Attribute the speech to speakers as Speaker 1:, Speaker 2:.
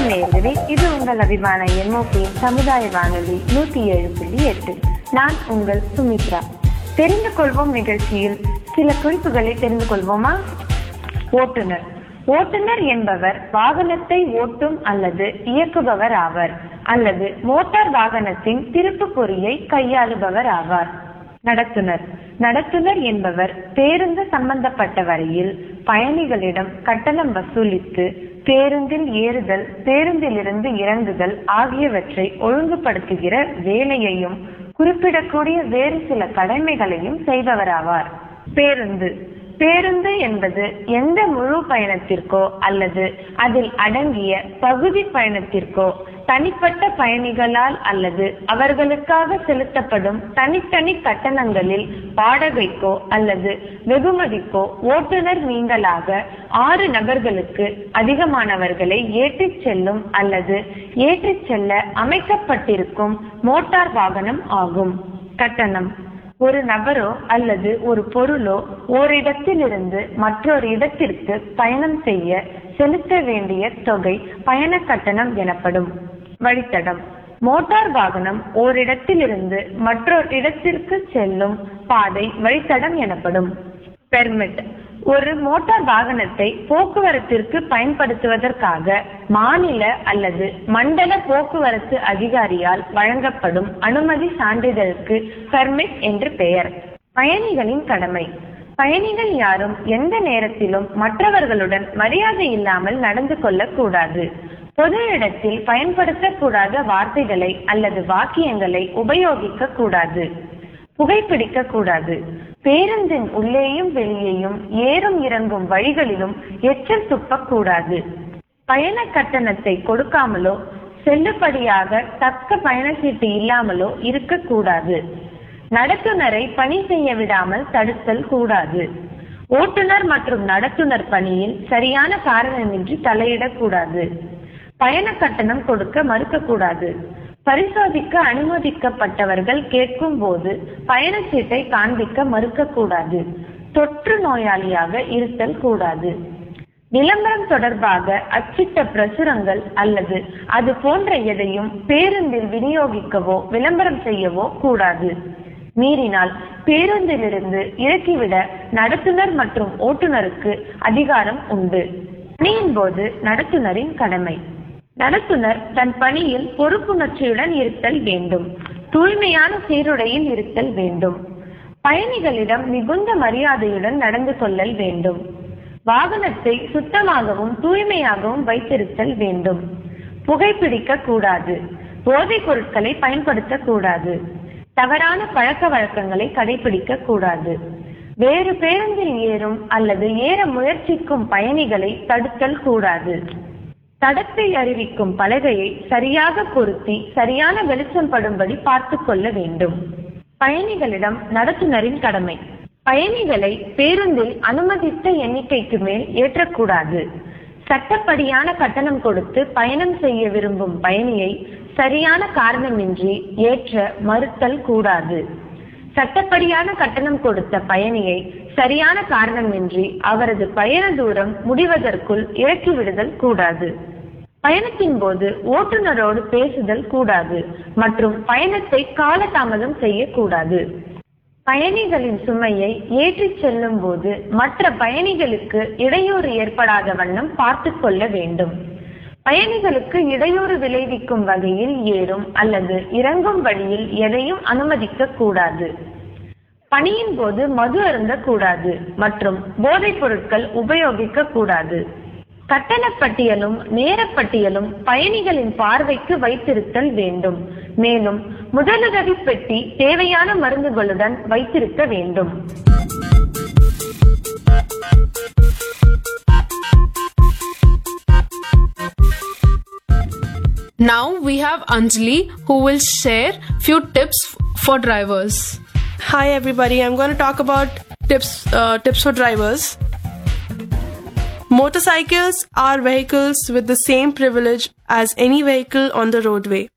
Speaker 1: நேயர்களே இது உங்கள் அபிமான எம்ஓபி சமுதாய வானொலி நூத்தி ஏழு புள்ளி எட்டு நான் உங்கள் சுமித்ரா தெரிந்து கொள்வோம் நிகழ்ச்சியில் சில குறிப்புகளை தெரிந்து கொள்வோமா ஓட்டுநர் ஓட்டுநர் என்பவர் வாகனத்தை ஓட்டும் அல்லது இயக்குபவர் ஆவர் அல்லது மோட்டார் வாகனத்தின் திருப்பு பொறியை கையாளுபவர் ஆவார் நடத்துனர் நடத்துனர் என்பவர் பேருந்து சம்பந்தப்பட்ட வரையில் பயணிகளிடம் கட்டணம் வசூலித்து பேருந்தில் ஏறுதல் பேருந்திலிருந்து இறங்குதல் ஆகியவற்றை ஒழுங்குபடுத்துகிற வேலையையும் குறிப்பிடக்கூடிய வேறு சில கடமைகளையும் செய்பவராவார் பேருந்து பேருந்து என்பது எந்த முழு பயணத்திற்கோ அல்லது அதில் அடங்கிய பகுதி பயணத்திற்கோ தனிப்பட்ட பயணிகளால் அல்லது அவர்களுக்காக செலுத்தப்படும் தனித்தனி கட்டணங்களில் வாடகைக்கோ அல்லது வெகுமதிக்கோ ஓட்டுநர் நீங்களாக ஆறு நபர்களுக்கு அதிகமானவர்களை ஏற்றிச் செல்லும் அல்லது ஏற்றிச் செல்ல அமைக்கப்பட்டிருக்கும் மோட்டார் வாகனம் ஆகும் கட்டணம் ஒரு நபரோ அல்லது ஒரு பொருளோ ஓரிடத்திலிருந்து மற்றொரு இடத்திற்கு பயணம் செய்ய செலுத்த வேண்டிய தொகை பயண கட்டணம் எனப்படும் வழித்தடம் மோட்டார் வாகனம் ஓரிடத்திலிருந்து மற்றொரு இடத்திற்கு செல்லும் பாதை வழித்தடம் எனப்படும் பெர்மிட் ஒரு மோட்டார் வாகனத்தை போக்குவரத்திற்கு பயன்படுத்துவதற்காக மாநில அல்லது மண்டல போக்குவரத்து அதிகாரியால் வழங்கப்படும் அனுமதி சான்றிதழுக்கு பெர்மிட் என்று பெயர் பயணிகளின் கடமை பயணிகள் யாரும் எந்த நேரத்திலும் மற்றவர்களுடன் மரியாதை இல்லாமல் நடந்து கொள்ளக்கூடாது பொது இடத்தில் பயன்படுத்தக்கூடாத வார்த்தைகளை அல்லது வாக்கியங்களை உபயோகிக்க கூடாது புகைப்பிடிக்க கூடாது பேருந்தின் உள்ளேயும் வெளியேயும் ஏறும் இறங்கும் வழிகளிலும் எச்சல் துப்பக்கூடாது பயண கட்டணத்தை கொடுக்காமலோ செல்லுபடியாக தக்க பயண சீட்டு இல்லாமலோ இருக்கக்கூடாது நடத்துனரை பணி செய்ய விடாமல் தடுத்தல் கூடாது ஓட்டுநர் மற்றும் நடத்துனர் பணியில் சரியான காரணமின்றி தலையிடக்கூடாது பயண கட்டணம் கொடுக்க மறுக்கக்கூடாது பரிசோதிக்க அனுமதிக்கப்பட்டவர்கள் கேட்கும் போது பயணச்சீட்டை காண்பிக்க மறுக்கக்கூடாது தொற்று நோயாளியாக இருத்தல் கூடாது விளம்பரம் தொடர்பாக அச்சிட்ட பிரசுரங்கள் அல்லது அது போன்ற எதையும் பேருந்தில் விநியோகிக்கவோ விளம்பரம் செய்யவோ கூடாது மீறினால் பேருந்திலிருந்து இறக்கிவிட நடத்துனர் மற்றும் ஓட்டுநருக்கு அதிகாரம் உண்டு பணியின் போது நடத்துனரின் கடமை நடத்துனர் தன் பணியில் பொறுப்புணர்ச்சியுடன் இருத்தல் வேண்டும் தூய்மையான சீருடையில் இருத்தல் வேண்டும் பயணிகளிடம் மிகுந்த மரியாதையுடன் நடந்து கொள்ளல் வேண்டும் வாகனத்தை சுத்தமாகவும் தூய்மையாகவும் வைத்திருத்தல் வேண்டும் புகைப்பிடிக்க கூடாது போதைப் பொருட்களை பயன்படுத்தக் கூடாது தவறான பழக்க வழக்கங்களை கடைபிடிக்க கூடாது வேறு பேருந்தில் ஏறும் அல்லது ஏற முயற்சிக்கும் பயணிகளை தடுத்தல் கூடாது தடத்தை அறிவிக்கும் பலகையை சரியாக பொருத்தி சரியான வெளிச்சம் படும்படி பார்த்து கொள்ள வேண்டும் பயணிகளிடம் நடத்துனரின் கடமை பயணிகளை பேருந்தில் அனுமதித்த எண்ணிக்கைக்கு மேல் ஏற்றக்கூடாது சட்டப்படியான கட்டணம் கொடுத்து பயணம் செய்ய விரும்பும் பயணியை சரியான காரணமின்றி ஏற்ற மறுத்தல் கூடாது சட்டப்படியான கட்டணம் கொடுத்த பயணியை சரியான காரணமின்றி அவரது பயண தூரம் முடிவதற்குள் இறக்கி விடுதல் கூடாது பயணத்தின் போது ஓட்டுநரோடு பேசுதல் கூடாது மற்றும் பயணத்தை காலதாமதம் செய்யக்கூடாது பயணிகளின் சுமையை ஏற்றிச் செல்லும் போது மற்ற பயணிகளுக்கு இடையூறு ஏற்படாத வண்ணம் பார்த்து கொள்ள வேண்டும் பயணிகளுக்கு இடையூறு விளைவிக்கும் வகையில் ஏறும் அல்லது இறங்கும் வழியில் எதையும் அனுமதிக்க கூடாது பணியின் போது மது அருந்தக்கூடாது மற்றும் போதைப் பொருட்கள் உபயோகிக்க கூடாது கட்டணப்பட்டியலும் நேரப்பட்டியலும் பயணிகளின் பார்வைக்கு வைத்திருத்தல் வேண்டும் மேலும் முதலுதவி பெட்டி தேவையான மருந்துகளுடன் வைத்திருக்க வேண்டும்
Speaker 2: Now we have Anjali who will share few tips for drivers.
Speaker 3: Hi everybody, I'm going to talk about tips uh, tips for drivers. Motorcycles are vehicles with the same privilege as any vehicle on the roadway.